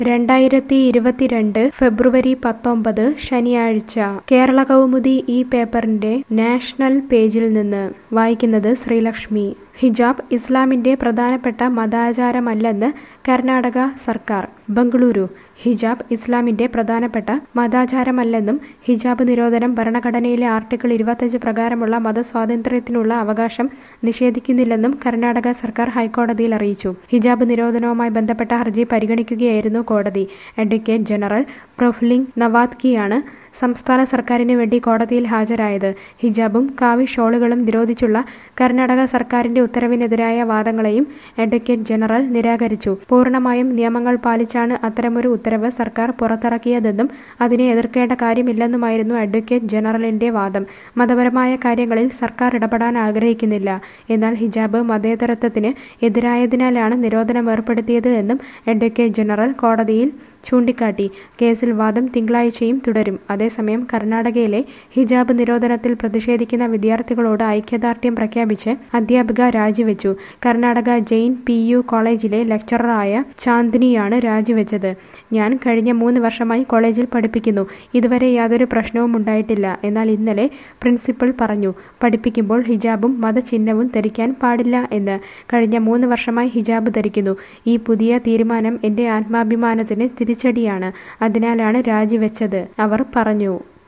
രണ്ടായിരത്തി ഇരുപത്തിരണ്ട് ഫെബ്രുവരി പത്തൊമ്പത് ശനിയാഴ്ച കേരള കൗമുദി ഈ പേപ്പറിന്റെ നാഷണൽ പേജിൽ നിന്ന് വായിക്കുന്നത് ശ്രീലക്ഷ്മി ഹിജാബ് ഇസ്ലാമിന്റെ പ്രധാനപ്പെട്ട മതാചാരമല്ലെന്ന് കർണാടക സർക്കാർ ബംഗളൂരു ഹിജാബ് ഇസ്ലാമിന്റെ പ്രധാനപ്പെട്ട മതാചാരമല്ലെന്നും ഹിജാബ് നിരോധനം ഭരണഘടനയിലെ ആർട്ടിക്കിൾ ഇരുപത്തഞ്ച് പ്രകാരമുള്ള മതസ്വാതന്ത്ര്യത്തിനുള്ള അവകാശം നിഷേധിക്കുന്നില്ലെന്നും കർണാടക സർക്കാർ ഹൈക്കോടതിയിൽ അറിയിച്ചു ഹിജാബ് നിരോധനവുമായി ബന്ധപ്പെട്ട ഹർജി പരിഗണിക്കുകയായിരുന്നു കോടതി അഡ്വക്കേറ്റ് ജനറൽ പ്രൊഫ്ലിംഗ് നവാദ്കിയാണ് സംസ്ഥാന സർക്കാരിന് വേണ്ടി കോടതിയിൽ ഹാജരായത് ഹിജാബും കാവി ഷോളുകളും നിരോധിച്ചുള്ള കർണാടക സർക്കാരിന്റെ ഉത്തരവിനെതിരായ വാദങ്ങളെയും അഡ്വക്കേറ്റ് ജനറൽ നിരാകരിച്ചു പൂർണ്ണമായും നിയമങ്ങൾ പാലിച്ചാണ് അത്തരമൊരു ഉത്തരവ് സർക്കാർ പുറത്തിറക്കിയതെന്നും അതിനെ എതിർക്കേണ്ട കാര്യമില്ലെന്നുമായിരുന്നു അഡ്വക്കേറ്റ് ജനറലിന്റെ വാദം മതപരമായ കാര്യങ്ങളിൽ സർക്കാർ ഇടപെടാൻ ആഗ്രഹിക്കുന്നില്ല എന്നാൽ ഹിജാബ് മതേതരത്വത്തിന് എതിരായതിനാലാണ് നിരോധനം ഏർപ്പെടുത്തിയത് എന്നും അഡ്വക്കേറ്റ് ജനറൽ കോടതിയിൽ ചൂണ്ടിക്കാട്ടി കേസിൽ വാദം തിങ്കളാഴ്ചയും തുടരും അതേസമയം കർണാടകയിലെ ഹിജാബ് നിരോധനത്തിൽ പ്രതിഷേധിക്കുന്ന വിദ്യാർത്ഥികളോട് ഐക്യദാർഢ്യം പ്രഖ്യാപിച്ച് അധ്യാപിക രാജിവെച്ചു കർണാടക ജെയിൻ പി യു കോളേജിലെ ലെക്ചററായ ചാന്ദിനിയാണ് രാജിവെച്ചത് ഞാൻ കഴിഞ്ഞ മൂന്ന് വർഷമായി കോളേജിൽ പഠിപ്പിക്കുന്നു ഇതുവരെ യാതൊരു പ്രശ്നവും ഉണ്ടായിട്ടില്ല എന്നാൽ ഇന്നലെ പ്രിൻസിപ്പൽ പറഞ്ഞു പഠിപ്പിക്കുമ്പോൾ ഹിജാബും മതചിഹ്നവും ധരിക്കാൻ പാടില്ല എന്ന് കഴിഞ്ഞ മൂന്ന് വർഷമായി ഹിജാബ് ധരിക്കുന്നു ഈ പുതിയ തീരുമാനം എന്റെ ആത്മാഭിമാനത്തിന് തിരിച്ചടിയാണ് അതിനാലാണ് രാജിവെച്ചത് അവർ പറഞ്ഞു